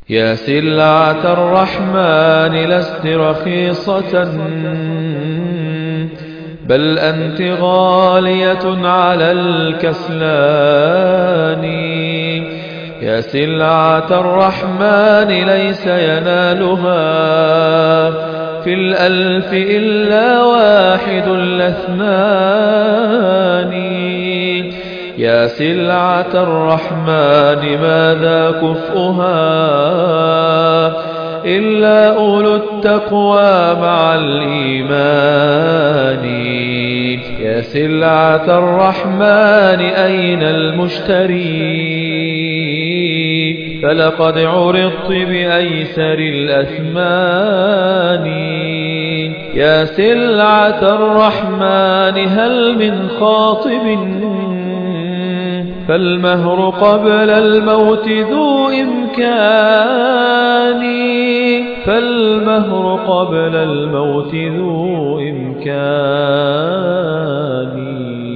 يا سلعة الرحمن لست رخيصة بل أنت غالية على الكسلان يا سلعة الرحمن ليس ينالها في الألف إلا واحد الاثنان يا سلعة الرحمن ماذا كفؤها إلا أولو التقوى مع الإيمان يا سلعة الرحمن أين المشتري فلقد عرضت بأيسر الأثمان يا سلعة الرحمن هل من خاطب فالمهر قبل الموت ذو إمكان فالمهر قبل الموت ذو إمكان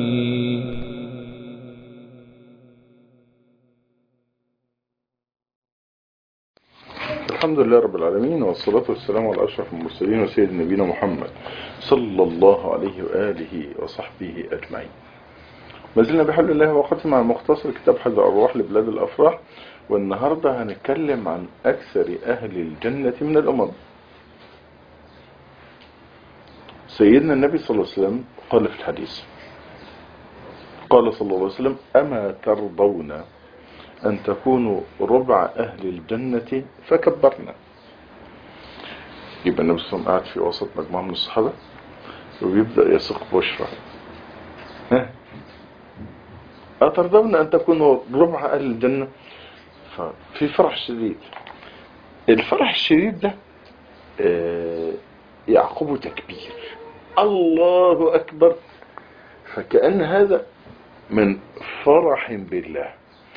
الحمد لله رب العالمين والصلاة والسلام على أشرف المرسلين وسيد نبينا محمد صلى الله عليه وآله وصحبه أجمعين ما زلنا بحول الله وقت مع مختصر كتاب حد الأرواح لبلاد الأفراح والنهاردة هنتكلم عن أكثر أهل الجنة من الأمم سيدنا النبي صلى الله عليه وسلم قال في الحديث قال صلى الله عليه وسلم أما ترضون أن تكونوا ربع أهل الجنة فكبرنا يبقى النبي صلى الله عليه وسلم قاعد في وسط مجموعة من الصحابة وبيبدأ يسق بشرى ها أترضون أن تكونوا ربع أهل الجنة ففي فرح شديد الفرح الشديد ده يعقبه تكبير الله أكبر فكأن هذا من فرح بالله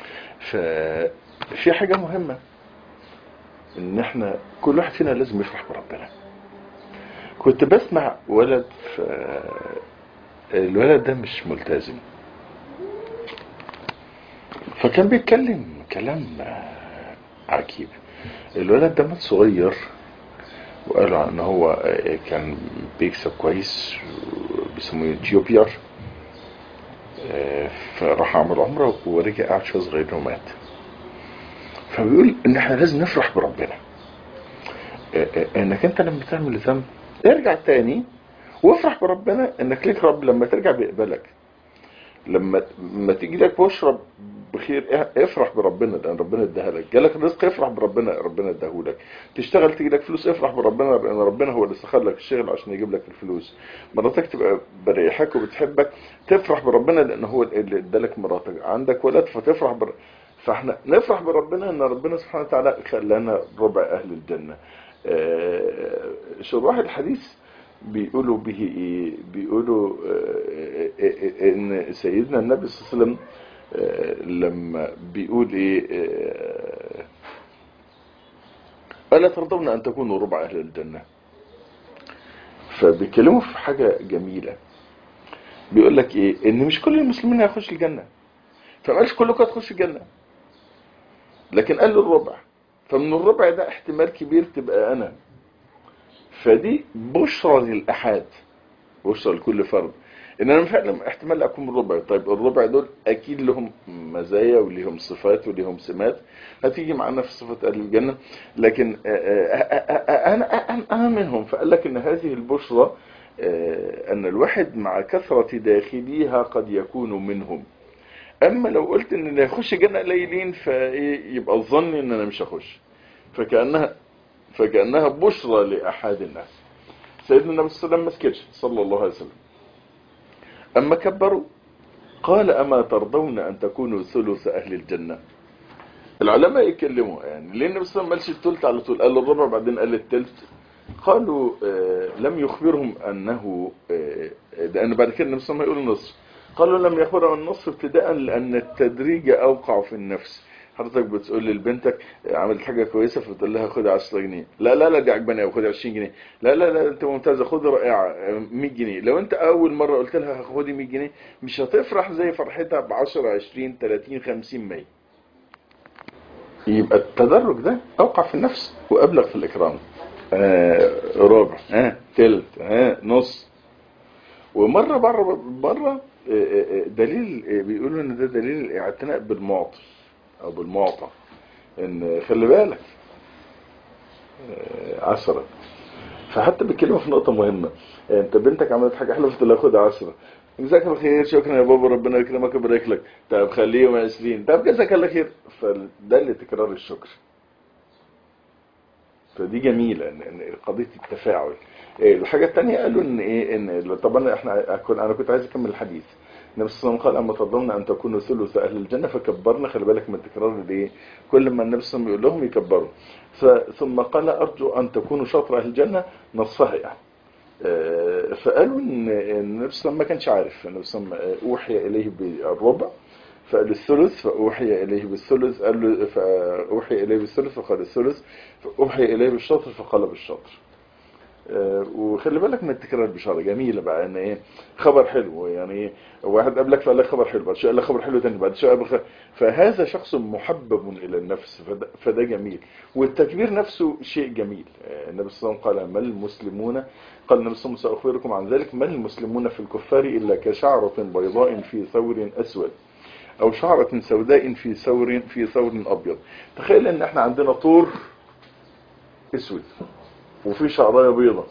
ففي حاجة مهمة ان احنا كل واحد فينا لازم يفرح بربنا كنت بسمع ولد ف الولد ده مش ملتزم فكان بيتكلم كلام عجيب الولد ده مات صغير وقالوا ان هو كان بيكسب كويس بيسموه جيوبير فراح عمل عمره ورجع قعد شويه صغير ومات فبيقول ان احنا لازم نفرح بربنا انك انت لما تعمل ذنب ارجع تاني وافرح بربنا انك ليك رب لما ترجع بيقبلك لما لما تيجي لك بشرب بخير افرح بربنا لان ربنا اداها لك جالك الرزق افرح بربنا ربنا اداه لك تشتغل تيجي لك فلوس افرح بربنا لان ربنا هو اللي سخر لك الشغل عشان يجيب لك الفلوس مراتك تبقى بريحك وبتحبك تفرح بربنا لان هو اللي ادالك مراتك عندك ولد فتفرح بر... فاحنا نفرح بربنا ان ربنا سبحانه وتعالى خلانا ربع اهل الجنه آه شروح الحديث بيقولوا به ايه بيقولوا آه ان سيدنا النبي صلى الله عليه وسلم لما بيقول ايه ألا ترضون أن تكونوا ربع أهل الجنة فبيكلموا في حاجة جميلة بيقول لك ايه ان مش كل المسلمين هيخش الجنة فما قالش كلكم هتخش الجنة لكن قال له الربع فمن الربع ده احتمال كبير تبقى انا فدي بشرى للأحد بشرى لكل فرد ان انا فعلا احتمال اكون الربع طيب الربع دول اكيد لهم مزايا وليهم صفات وليهم سمات هتيجي معانا في صفة اهل الجنة لكن انا انا منهم فقال لك ان هذه البشرى ان الواحد مع كثرة داخليها قد يكون منهم اما لو قلت ان اللي هيخش جنة قليلين فيبقى الظن ان انا مش هخش فكأنها فكأنها بشرى لأحد الناس سيدنا النبي صلى الله عليه وسلم ما سكتش صلى الله عليه وسلم أما كبروا قال أما ترضون أن تكونوا ثلث أهل الجنة العلماء يكلموا يعني ليه النبي صلى الله عليه وسلم قالش الثلث على طول قال الربع بعدين قال الثلث قالوا آه لم يخبرهم أنه آه لأن بعد كده النبي صلى الله عليه وسلم يقول النصف قالوا لم يخبرهم النصف ابتداء لأن التدريج أوقع في النفس حضرتك بتقول لبنتك عملت حاجة كويسة فتقول لها خدي 10 جنيه لا لا لا دي عجباني خدي 20 جنيه لا لا لا انت ممتازة خدي رائعة 100 جنيه لو انت اول مرة قلت لها خدي 100 جنيه مش هتفرح زي فرحتها ب 10 20 30 50 100 يبقى التدرج ده اوقع في النفس وابلغ في الاكرام آه ربع ها تلت ها نص ومره بره مره آه، آه، دليل آه، بيقولوا ان ده دليل الاعتناء بالمعطي او بالمعطى ان خلي بالك آه، عشرة فحتى بيتكلموا في نقطة مهمة انت بنتك عملت حاجة حلوة فتقول لها خد عشرة جزاك الله خير شكرا يا بابا ربنا يكرمك ويبارك لك طب خليهم 20 طب جزاك الله خير فده اللي تكرار الشكر فدي جميلة ان إن قضية التفاعل إيه، الحاجة التانية قالوا ان ايه ان طبعا احنا كن- انا كنت عايز اكمل الحديث النبي صلى الله عليه وسلم قال اما تظن ان تكونوا ثلث اهل الجنة فكبرنا خلي بالك من تكرار الايه كل ما النبي صلى الله عليه وسلم يقول لهم يكبروا ف- ثم قال ارجو ان تكونوا شطر اهل الجنة نصفها يعني آه، فقالوا ان إن النبي صلى الله عليه وسلم ما كانش عارف النبي صلى الله عليه وسلم اوحي اليه بالربع فقال الثلث فأوحي إليه بالثلث قال له فأوحي إليه بالثلث فقال الثلث فأوحي إليه بالشطر فقال بالشطر آه، وخلي بالك من التكرار البشارة جميلة بقى ان ايه خبر حلو يعني ايه واحد قبلك فقال لك خبر حلو بعد شوية قال لك خبر حلو تاني بعد شوية قال لك فهذا شخص محبب الى النفس فده, فده جميل والتكبير نفسه شيء جميل آه، النبي صلى الله عليه وسلم قال ما المسلمون قال النبي صلى الله عليه وسلم سأخبركم عن ذلك ما المسلمون في الكفار إلا كشعرة بيضاء في ثور أسود أو شعرة سوداء في ثور في ثور أبيض تخيل ان احنا عندنا طور اسود وفي شعرايه بيضة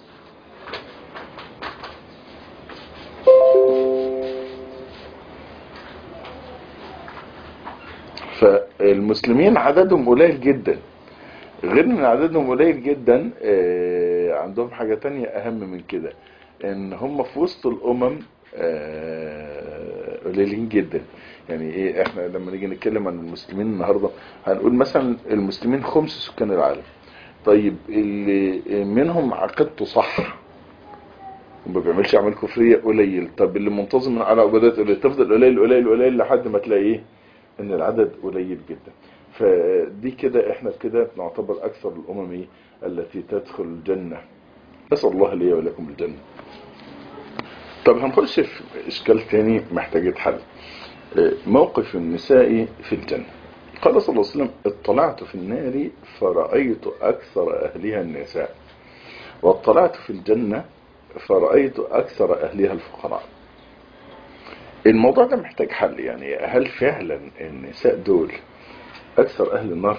فالمسلمين عددهم قليل جدا غير ان عددهم قليل جدا آه، عندهم حاجة تانية اهم من كده ان هم في وسط الامم آه، قليلين جدا يعني ايه احنا لما نيجي نتكلم عن المسلمين النهاردة هنقول مثلا المسلمين خمس سكان العالم طيب اللي منهم عقيدته صح وما بيعملش اعمال كفريه قليل طب اللي منتظم على عبادات قليل تفضل قليل قليل قليل لحد ما تلاقيه ان العدد قليل جدا فدي كده احنا كده نعتبر اكثر الامم إيه؟ التي تدخل الجنه نسال الله لي ولكم الجنه طب هنخش في اشكال تاني محتاج حل موقف النساء في الجنه قال صلى الله عليه وسلم اطلعت في النار فرأيت أكثر أهلها النساء واطلعت في الجنة فرأيت أكثر أهلها الفقراء الموضوع ده محتاج حل يعني هل فعلا النساء دول أكثر أهل النار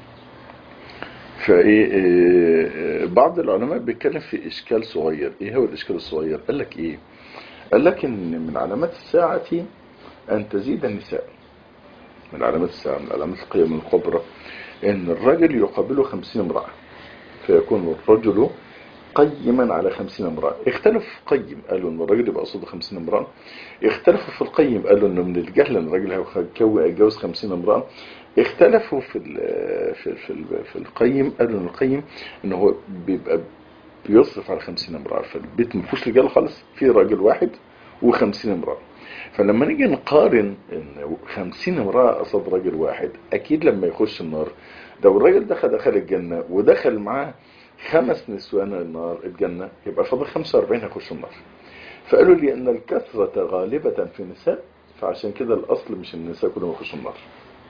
فإيه إيه، بعض العلماء بيتكلم في إشكال صغير إيه هو الإشكال الصغير قال لك إيه قال لك إن من علامات الساعة أن تزيد النساء من علامات الساعة من علامات القيم الكبرى ان الرجل يقابله خمسين امرأة فيكون الرجل قيما على خمسين امرأة اختلفوا في قيم قالوا ان الرجل يبقى قصده خمسين امرأة اختلفوا في القيم قالوا انه من الجهل ان الرجل هيتجوز خمسين امرأة اختلفوا في ال في في, ال في القيم قالوا ان القيم ان هو بيبقى بيصرف على خمسين امرأة فالبيت ما فيهوش رجال خالص في راجل واحد وخمسين امرأة فلما نيجي نقارن ان 50 امرأة قصاد راجل واحد اكيد لما يخش النار لو الراجل دخل دخل الجنة ودخل معاه خمس نسوان النار الجنة يبقى فاضل 45 هيخش النار فقالوا لي ان الكثرة غالبة في النساء فعشان كده الاصل مش ان النساء كلهم يخشوا النار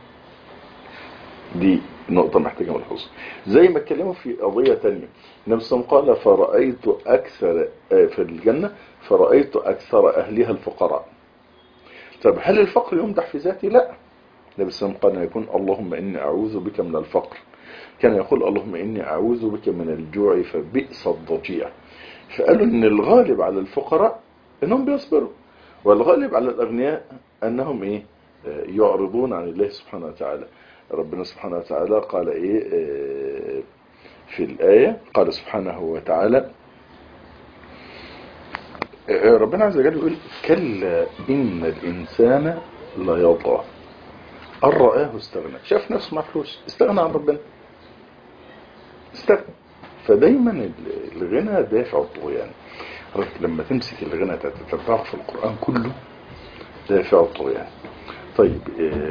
دي نقطة محتاجة ملحوظة زي ما اتكلموا في قضية تانية النبي صلى الله عليه وسلم قال فرأيت أكثر في الجنة فرأيت أكثر أهلها الفقراء طب هل الفقر يمدح في ذاته لا النبي صلى الله عليه وسلم قال يكون اللهم إني أعوذ بك من الفقر كان يقول اللهم إني أعوذ بك من الجوع فبئس الضجيع فقالوا إن الغالب على الفقراء إنهم بيصبروا والغالب على الأغنياء أنهم إيه يعرضون عن الله سبحانه وتعالى ربنا سبحانه وتعالى قال إيه في الآية قال سبحانه وتعالى ربنا عز وجل يقول كلا إن الإنسان لا يطغى أن رآه استغنى شاف نفسه مع فلوس استغنى عن ربنا استغنى فدايما الغنى دافع الطغيان لما تمسك الغنى تتبعه في القرآن كله دافع الطغيان طيب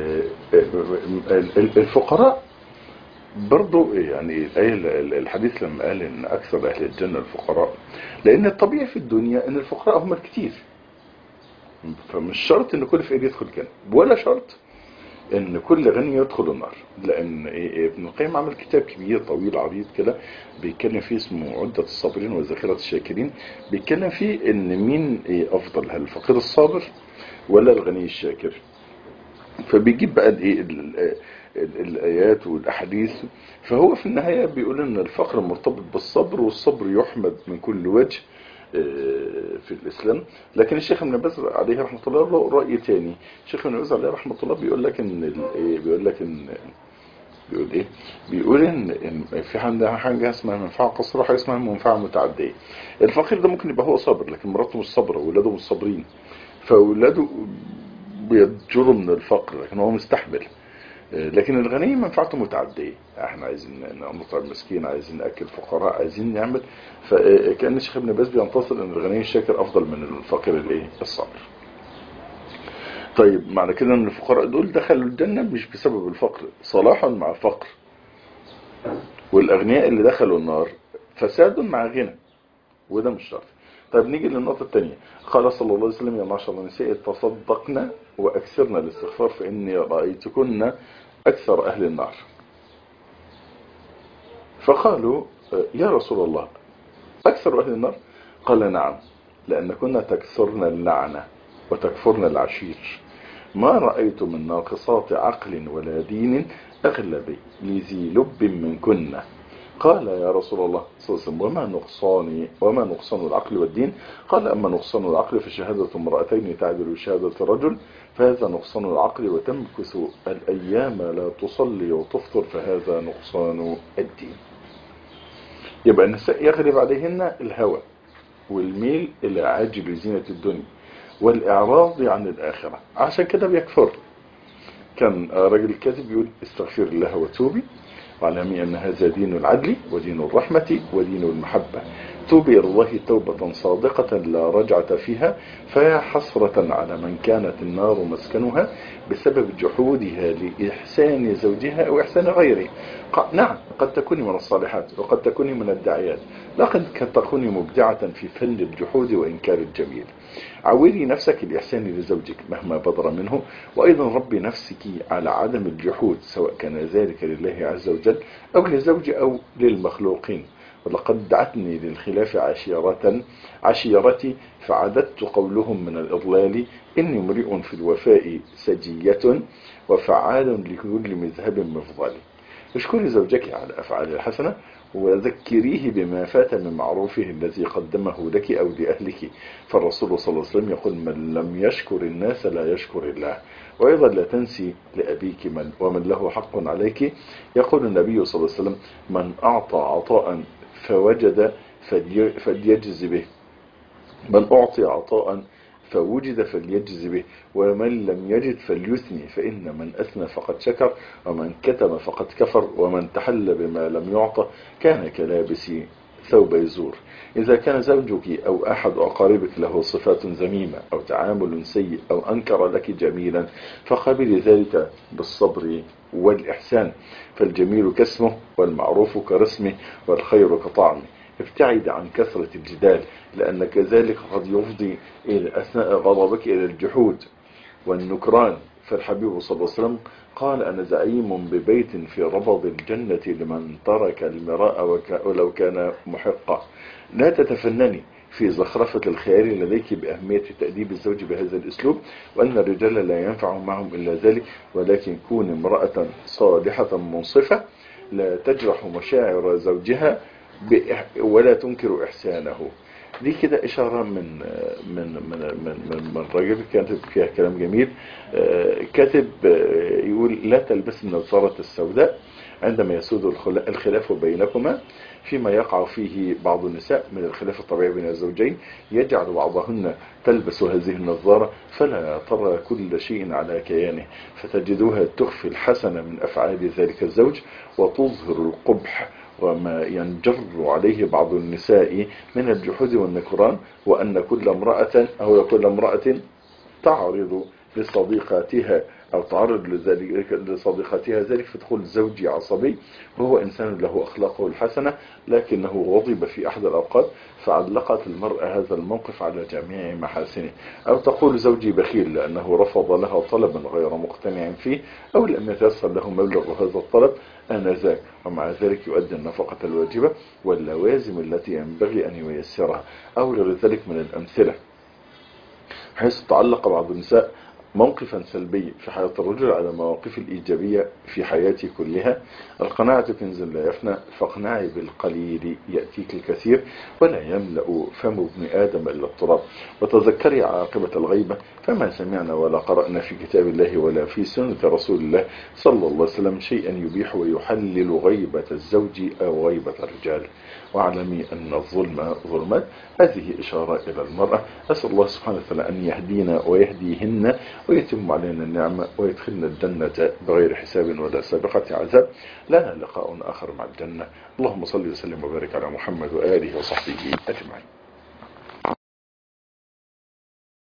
الفقراء برضو يعني الآية الحديث لما قال ان اكثر اهل الجنة الفقراء لان الطبيعي في الدنيا ان الفقراء هم الكتير فمش شرط ان كل فقير يدخل الجنة ولا شرط ان كل غني يدخل النار لان إيه- إيه ابن القيم عمل كتاب كبير طويل عريض كده بيتكلم فيه اسمه عدة الصابرين وذخيرة الشاكرين بيتكلم فيه ان مين إيه افضل هل الفقير الصابر ولا الغني الشاكر فبيجيب بقى الايه ال- ال- الايات والاحاديث فهو في النهايه بيقول ان الفقر مرتبط بالصبر والصبر يحمد من كل وجه آه، في الاسلام لكن الشيخ ابن باز عليه رحمه الله له راي تاني الشيخ ابن باز عليه رحمه الله بيقول لك ان ال- إيه، بيقول لك ان بيقول ايه بيقول ان إن في عندها حاجه اسمها منفعه قصيره وحاجه اسمها منفعه متعديه الفقير ده ممكن يبقى هو صابر لكن مراته مش صابره واولاده مش صابرين فاولاده بيتجروا من الفقر لكن هو مستحمل آه، لكن الغني منفعته متعديه احنا عايزين نطعم مسكين عايزين ناكل فقراء عايزين نعمل فكان الشيخ ابن باز بينتصر ان الغني الشاكر افضل من الفقير الايه الصابر طيب معنى كده ان الفقراء دول دخلوا الجنه مش بسبب الفقر صلاحا مع فقر والاغنياء اللي دخلوا النار فساد مع غنى وده مش شرط طيب نيجي للنقطة الثانية قال صلى الله عليه وسلم يا معشر النساء تصدقنا وأكثرنا الاستغفار فإني رأيتكن أكثر أهل النار فقالوا آه، يا رسول الله أكثر أهل النار قال نعم لأن كنا تكثرن اللعنة وتكفرن العشير ما رأيت من ناقصات عقل ولا دين أغلب لذي لب منكن قال يا رسول الله صلى الله عليه وسلم وما نقصان وما نقصان العقل والدين قال أما نقصان العقل فشهادة امرأتين تعدل شهادة رجل فهذا نقصان العقل وتمكث الأيام لا تصلي وتفطر فهذا نقصان الدين يبقى النساء يغلب عليهن الهوى والميل إلى عاجل زينة الدنيا والإعراض عن الآخرة عشان كده بيكفر كان راجل كاتب يقول استغفر الله وتوبي واعلمي أن هذا دين العدل ودين الرحمة ودين المحبة توبي إلى الله توبة صادقة لا رجعة فيها فيا حسرة على من كانت النار مسكنها بسبب جحودها لإحسان زوجها أو إحسان غيره ق- نعم قد تكوني من الصالحات وقد تكوني من الداعيات لكن قد تكوني مبدعة في فن الجحود وإنكار الجميل عودي نفسك الإحسان لزوجك مهما بدر منه وأيضا ربي نفسك على عدم الجحود سواء كان ذلك لله عز وجل أو لزوج أو للمخلوقين ولقد دعتني للخلاف عشيرة عشيرتي فعددت قولهم من الإضلال إني امرئ في الوفاء سجية وفعال لكل مذهب مفضل اشكري زوجك على أفعال الحسنة وذكريه بما فات من معروفه الذي قدمه لك أو لأهلك فالرسول صلى الله عليه وسلم يقول من لم يشكر الناس لا يشكر الله وأيضا لا تنسي لأبيك من ومن له حق عليك يقول النبي صلى الله عليه وسلم من أعطى عطاء فوجد فلي- فليجز به من أعطي عطاء فوجد فليجز به ومن لم يجد فليثني فإن من أثنى فقد شكر ومن كتم فقد كفر ومن تحل بما لم يعطى كان كلابس ثوب يزور إذا كان زوجك أو أحد أقاربك له صفات ذميمة أو تعامل سيء أو أنكر لك جميلا فقابل ذلك بالصبر والإحسان فالجميل كاسمه والمعروف كرسمه والخير كطعمه ابتعد عن كثرة الجدال لأن كذلك قد يفضي إلى أثناء غضبك إلى الجحود والنكران فالحبيب صلى الله عليه وسلم قال أنا زعيم ببيت في ربض الجنة لمن ترك المراء وك- ولو كان محقا لا تتفنني في زخرفة الخيال لديك بأهمية تأديب الزوج بهذا الأسلوب وأن الرجال لا ينفع معهم إلا ذلك ولكن كون امرأة صالحة منصفة لا تجرح مشاعر زوجها بإح- ولا تنكر إحسانه دي كده إشارة من من من من من, من راجل كاتب فيها كلام جميل آه، كاتب آه، يقول لا تلبس النظارة السوداء عندما يسود الخلا- الخلاف بينكما فيما يقع فيه بعض النساء من الخلاف الطبيعي بين الزوجين يجعل بعضهن تلبس هذه النظارة فلا ترى كل شيء على كيانه فتجدها تخفي الحسن من أفعال ذلك الزوج وتظهر القبح وما ينجر عليه بعض النساء من الجحود والنكران وأن كل امرأة أو كل امرأة تعرض لصديقاتها أو تعرض لذلك لصديقتها ذلك في دخول زوجي عصبي وهو إنسان له أخلاقه الحسنة لكنه غضب في أحد الأوقات فعلقت المرأة هذا الموقف على جميع محاسنه أو تقول زوجي بخيل لأنه رفض لها طلبا غير مقتنع فيه أو لم يتيسر له مبلغ هذا الطلب آنذاك ومع ذلك يؤدي النفقة الواجبة واللوازم التي ينبغي أن ييسرها أو غير ذلك من الأمثلة حيث تعلق بعض النساء موقفا سلبي في حياة الرجل على مواقف الإيجابية في حياتي كلها القناعة كنز لا يفنى فاقنعي بالقليل يأتيك الكثير ولا يملأ فم ابن آدم إلا التراب وتذكري عاقبة الغيبة فما سمعنا ولا قرأنا في كتاب الله ولا في سنة رسول الله صلى الله عليه وسلم شيئا يبيح ويحلل غيبة الزوج أو غيبة الرجال واعلمي أن الظلم ظلمات هذه إشارة إلى المرأة أسأل الله سبحانه وتعالى أن يهدينا ويهديهن ويتم علينا النعمة ويدخلنا الجنة بغير حساب ولا سابقة عذاب لنا لقاء آخر مع الجنة اللهم صل وسلم وبارك على محمد وآله وصحبه أجمعين